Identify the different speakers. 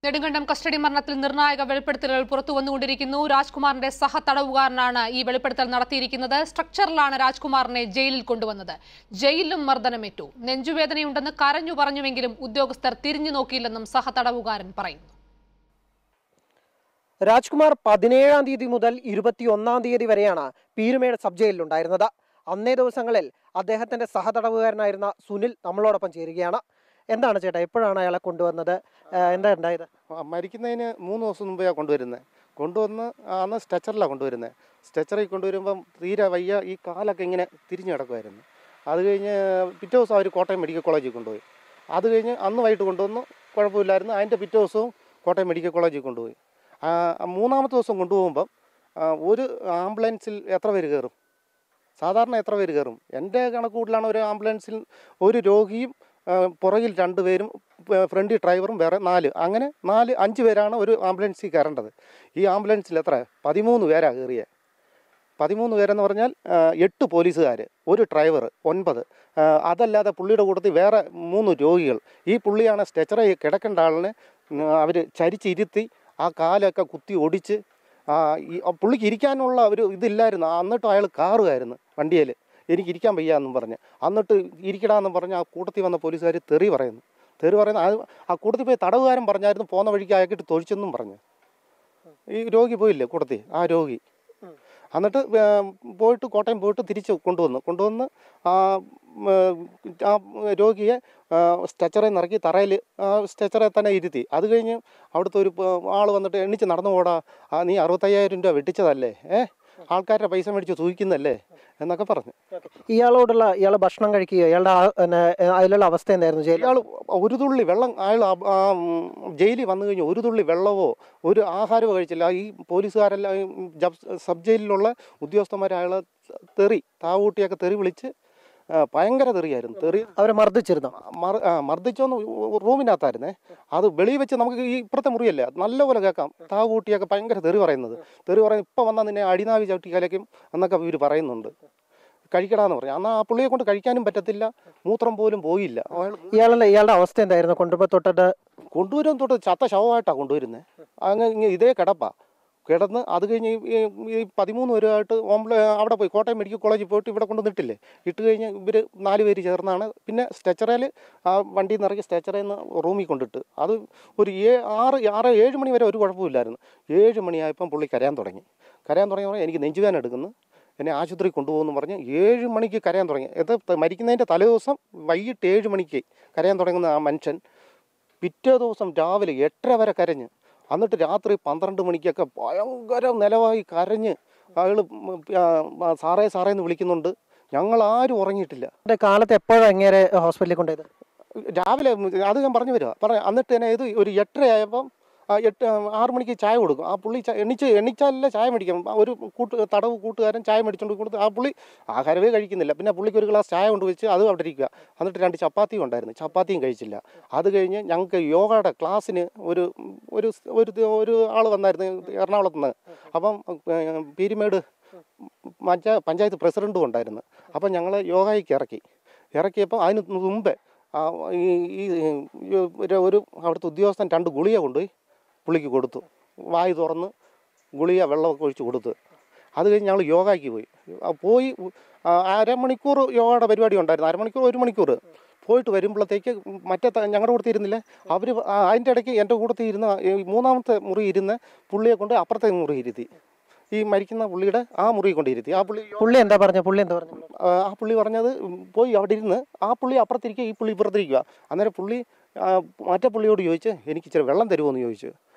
Speaker 1: Nedumkandam custody മരണത്തിൽ നിർണായക വെളിപ്പെടുത്തലുകൾ പുറത്തു വന്നുകൊണ്ടിരിക്കുന്നു രാജ്കുമാറിന്റെ സഹ തടവുകാരനാണ് ഈ വെളിപ്പെടുത്തൽ നടത്തിയിരിക്കുന്നത് സ്ട്രക്ചറിലാണ് രാജ്കുമാറിനെ ജയിലിൽ കൊണ്ടുവന്നത് ജയിലിലും മർദ്ദനമേറ്റു നെഞ്ചുവേദനയുണ്ടെന്ന് കരഞ്ഞു പറഞ്ഞുവെങ്കിലും ഉദ്യോഗസ്ഥർ തിരിഞ്ഞു നോക്കിയില്ലെന്നും സഹ തടവുകാരൻ പറയുന്നു
Speaker 2: രാജ്കുമാർ പതിനേഴാം തീയതി മുതൽ ഇരുപത്തിയൊന്നാം തീയതി വരെയാണ് പീരുമേട് സബ് ജയിലിലുണ്ടായിരുന്നത് അന്നേ ദിവസങ്ങളിൽ അദ്ദേഹത്തിന്റെ സഹതടവുകാരനായിരുന്ന സുനിൽ നമ്മളോടൊപ്പം ചേരുകയാണ് എന്താണ് ചേട്ടാ എപ്പോഴാണ് അയാളെ കൊണ്ടുവന്നത് ഏഹ് എന്താ ഉണ്ടായത്
Speaker 3: ആ, മരിക്കുന്നതിന് മൂന്ന് ദിവസം മുമ്പെയാണ് കൊണ്ടുവരുന്നത് കൊണ്ടുവന്ന് അന്ന് സ്ട്രെച്ചറിലാണ് കൊണ്ടുവരുന്നത് സ്ട്രെച്ചറിൽ കൊണ്ടുവരുമ്പം തീരെ വയ്യ ഈ കാലൊക്കെ ഇങ്ങനെ തിരിഞ്ഞു കിടക്കുമായിരുന്നു അത് കഴിഞ്ഞ് പിറ്റേ ദിവസം അവർ കോട്ടയം മെഡിക്കൽ കോളേജിൽ കൊണ്ടുപോയി അത് കഴിഞ്ഞ് അന്ന് വൈകിട്ട് കൊണ്ടുവന്നു കുഴപ്പമില്ലായിരുന്നു അതിൻ്റെ പിറ്റേ ദിവസവും കോട്ടയം മെഡിക്കൽ കോളേജിൽ കൊണ്ടുപോയി ആ, മൂന്നാമത്തെ ദിവസം കൊണ്ടുപോകുമ്പം ആ, ഒരു ആംബുലൻസിൽ എത്ര പേര് കയറും സാധാരണ എത്ര പേര് കയറും എൻ്റെ കണക്കൂട്ടിലാണ് ഒരു ആംബുലൻസിൽ ഒരു രോഗിയും ആ, പുറകിൽ രണ്ട് പേരും പ- ഫ്രണ്ടിൽ ഡ്രൈവറും വേറെ നാല് അങ്ങനെ നാല് അഞ്ച് പേരാണ് ഒരു ആംബുലൻസിൽ കയറേണ്ടത് ഈ ആംബുലൻസിൽ എത്ര പതിമൂന്ന് പേരാണ് കയറിയത് പതിമൂന്ന് പേരെന്ന് പറഞ്ഞാൽ ആ, എട്ട് പോലീസുകാർ ഒരു ഡ്രൈവർ ഒൻപത് ആ, അതല്ലാതെ പുള്ളിയുടെ കൂട്ടത്തിൽ വേറെ മൂന്ന് രോഗികൾ ഈ പുള്ളിയാണ് സ്ട്രെച്ചറിൽ കിടക്കേണ്ട ആളിനെ അവർ ചരിച്ചിരുത്തി ആ കാലൊക്കെ കുത്തി ഒടിച്ച് ആ, ഈ ആ പുള്ളിക്ക് ഇരിക്കാനുള്ള ഒരു ഇതില്ലായിരുന്നു എന്നിട്ടും അയാൾ കാറുമായിരുന്നു വണ്ടിയിൽ എനിക്ക് ഇരിക്കാൻ വയ്യ എന്നും പറഞ്ഞ് എന്നിട്ട് ഇരിക്കടാന്നും പറഞ്ഞ് ആ കൂട്ടത്തിൽ വന്ന പോലീസുകാർ തെറി പറയുന്നു തെറി പറയുന്ന അത് ആ കൂട്ടത്തിൽ പോയി തടവുകാരൻ പറഞ്ഞായിരുന്നു പോകുന്ന വഴിക്ക് അയക്കിട്ട് തൊഴിച്ചെന്നും പറഞ്ഞു ഈ രോഗി പോയില്ലേ കൂട്ടത്തിൽ ആ രോഗി എന്നിട്ട് ഏ, പോയിട്ട് കോട്ടയം പോയിട്ട് തിരിച്ച് കൊണ്ടുവന്നു കൊണ്ടുവന്ന് ആ ഉം, ആ രോഗിയെ സ്ട്രെച്ചറിൽ നിന്ന് ഇറക്കി തറയിൽ സ്ട്രെച്ചറിൽ തന്നെ ഇരുത്തി അത് കഴിഞ്ഞ് അവിടുത്തെ ഒരു ആൾ വന്നിട്ട് എണ്ണിച്ച് നടന്നു പോടാ ആ, നീ അറുപത്തയ്യായിരം രൂപ വെട്ടിച്ചതല്ലേ ഏ ആൾക്കാരുടെ പൈസ മേടിച്ച് സൂഹിക്കുന്നല്ലേ എന്നൊക്കെ പറഞ്ഞു
Speaker 2: ഇയാളോടുള്ള ഇയാൾ ഭക്ഷണം കഴിക്കുകയോ ഇയാളുടെ ആ- പിന്നെ, ഏഹ് അതിലുള്ള അവസ്ഥ എന്തായിരുന്നു ജയിലിൽ
Speaker 3: അയാൾ ഒരു തുള്ളി വെള്ളം അയാൾ ആ- ആ, ഉം, ജയിലിൽ വന്നു കഴിഞ്ഞ് ഒരു തുള്ളി വെള്ളമോ ഒരു ആഹാരമോ കഴിച്ചില്ല ഈ പോലീസുകാരെല്ലാം ഈ ജബ് സബ് ജയിലിലുള്ള ഉദ്യോഗസ്ഥന്മാർ അയാളെ തെറി താവൂട്ടിയൊക്കെ തെറി വിളിച്ച് ആ, ഭയങ്കര തെറിയായിരുന്നു തെറി
Speaker 2: അവരെ മർദ്ദിച്ചിരുന്നു
Speaker 3: മർ ആ, മർദ്ദിച്ചോന്ന് റൂമിനകത്തായിരുന്നേ അത് വെളിയിൽ വെച്ച് നമുക്ക് ഈ ഇപ്പുറത്തെ മുറിയല്ലേ നല്ലപോലെ കേൾക്കാം താവൂട്ടിയൊക്കെ ഭയങ്കര തെറി പറയുന്നത് തെറി പറയുന്നത് ഇപ്പം വന്നാൽ നിന്നെ അടിനാവി ചവിട്ടി കലയ്ക്കും എന്നൊക്കെ ഇവർ പറയുന്നുണ്ട് കഴിക്കടാന്ന് പറഞ്ഞു എന്നാൽ ആ പുള്ളിയെ കൊണ്ട് കഴിക്കാനും പറ്റത്തില്ല മൂത്രം പോലും പോയില്ല അയാൾ
Speaker 2: ഇയാളുടെ ഇയാളുടെ അവസ്ഥ എന്തായിരുന്നു കൊണ്ടുപോയി തൊട്ടിട്ട്
Speaker 3: കൊണ്ടുവരും തൊട്ട് ചത്ത ശവമായിട്ടാണ് കൊണ്ടുവരുന്നത് അങ്ങ് ഇങ്ങ് ഇതേ കിടപ്പാ കിടന്ന് അത് കഴിഞ്ഞ് ഈ- ഈ- ഈ പതിമൂന്ന് പേരുമായിട്ട് ഓംബ്ല അവിടെ പോയി കോട്ടയം മെഡിക്കൽ കോളേജിൽ പോയിട്ട് ഇവിടെ കൊണ്ടുവന്നിട്ടില്ലേ ഇട്ട് കഴിഞ്ഞ് ഇവർ നാല് പേര് ചേർന്നാണ് പിന്നെ സ്ട്രെച്ചറിൽ ആ വണ്ടിയിൽ നിന്ന് ഇറക്കി സ്ട്രെച്ചറിൽ നിന്ന് റൂമിൽ കൊണ്ടിട്ട് അത് ഒരു ഏ ആറ് ആറ് ഏഴ് മണി വരെ ഒരു കുഴപ്പമില്ലായിരുന്നു ഏഴ് മണിയായപ്പം പുള്ളി കരയാൻ തുടങ്ങി കരയാൻ തുടങ്ങി പറഞ്ഞാൽ എനിക്ക് നെഞ്ചുവേദന എടുക്കുന്നു എന്നെ ആശുപത്രി കൊണ്ടുപോകുന്നു പറഞ്ഞ് ഏഴ് മണിക്ക് കരയാൻ തുടങ്ങി ഇത് മരിക്കുന്നതിൻ്റെ തലേദിവസം വൈകിട്ട് ഏഴ് മണിക്ക് കരയാൻ തുടങ്ങുന്ന ആ മനുഷ്യൻ പിറ്റേ ദിവസം രാവിലെ എട്ടര വരെ കരഞ്ഞ് എന്നിട്ട് രാത്രി പന്ത്രണ്ട് മണിക്കൊക്കെ ഭയങ്കര നിലവായി കരഞ്ഞ് അയാൾ സാറേ സാറേ എന്ന് വിളിക്കുന്നുണ്ട് ഞങ്ങൾ ആരും ഉറങ്ങിയിട്ടില്ല
Speaker 2: എന്നിട്ട് കാലത്ത് എപ്പോഴാണ് എങ്ങനെ ഹോസ്പിറ്റലിൽ കൊണ്ടുപോയത്
Speaker 3: രാവിലെ അത് ഞാൻ പറഞ്ഞു വരിക പറഞ്ഞ എന്നിട്ട് തന്നെ ഇത് ഒരു എട്ടര ആയപ്പം ആ എട്ട് ആറ് മണിക്ക് ചായ കൊടുക്കും ആ പുള്ളി ചാ- എണ്ണിച്ച് എണ്ണിച്ചാലല്ലേ ചായ മേടിക്കും ആ ഒരു കൂട്ട് തടവ് കൂട്ടുകാരൻ ചായ മേടിച്ചുകൊണ്ട് കൊടുത്ത് ആ പുള്ളി ആഹാരമേ കഴിക്കുന്നില്ല പിന്നെ പുള്ളിക്ക് ഒരു ഗ്ലാസ് ചായ കൊണ്ട് വെച്ച് അത് അവിടെ ഇരിക്കുക എന്നിട്ട് രണ്ട് ചപ്പാത്തിയും ഉണ്ടായിരുന്നു ചപ്പാത്തിയും കഴിച്ചില്ല അത് കഴിഞ്ഞ് ഞങ്ങൾക്ക് യോഗയുടെ ക്ലാസ്സിന് ഒരു ഒരു ഒരു ഒരു ആൾ വന്നായിരുന്നു എറണാകുളത്ത് നിന്ന് അപ്പം ഏ, പീരിമേട് പഞ്ചാ പഞ്ചായത്ത് പ്രസിഡൻറ്റും ഉണ്ടായിരുന്നു അപ്പം ഞങ്ങൾ യോഗയ്ക്ക് ഇറക്കി ഇറക്കിയപ്പോൾ അതിന് മുമ്പേ ആ, ഈ ഈ ഈ ഒരു ഒരു അവിടുത്തെ ഉദ്യോഗസ്ഥൻ രണ്ട് ഗുളിക കൊണ്ടുപോയി പുള്ളിക്ക് കൊടുത്തു വായി തുറന്ന് ഗുളിക വെള്ളമൊക്കെ ഒഴിച്ച് കൊടുത്ത് അത് കഴിഞ്ഞ് ഞങ്ങൾ യോഗയ്ക്ക് പോയി ആ പോയി ആ, അരമണിക്കൂർ യോഗയുടെ പരിപാടി ഉണ്ടായിരുന്നു അരമണിക്കൂർ ഒരു മണിക്കൂർ പോയിട്ട് വരുമ്പോഴത്തേക്ക് മറ്റേ ത- ഞങ്ങളുടെ കൂട്ടത്തിൽ ഇരുന്നില്ലേ അവർ അതിൻ്റെ ഇടയ്ക്ക് എൻ്റെ കൂട്ടത്തിൽ ഇരുന്ന ഈ മൂന്നാമത്തെ മുറി ഇരുന്ന് പുള്ളിയെ കൊണ്ട് അപ്പുറത്തെ മുറി ഇരുത്തി ഈ മരിക്കുന്ന പുള്ളിയുടെ ആ മുറി കൊണ്ട് ഇരുത്തി ആ പുള്ളി
Speaker 2: പുള്ളി എന്താ പറഞ്ഞ പുള്ളി എന്താ പറഞ്ഞു
Speaker 3: ആ ആ പുള്ളി പറഞ്ഞത് ഉം, പോയി അവിടെ ഇരുന്ന് ആ പുള്ളി അപ്പുറത്തിരിക്കുക ഈ പുള്ളി ഇപ്പുറത്തിരിക്കുക അന്നേരം പുള്ളി ആ, മറ്റേ പുള്ളിയോട് ചോദിച്ച് എനിക്ക് ഇച്ചിരി വെള്ളം തരുമോ എന്ന് ചോദിച്ചു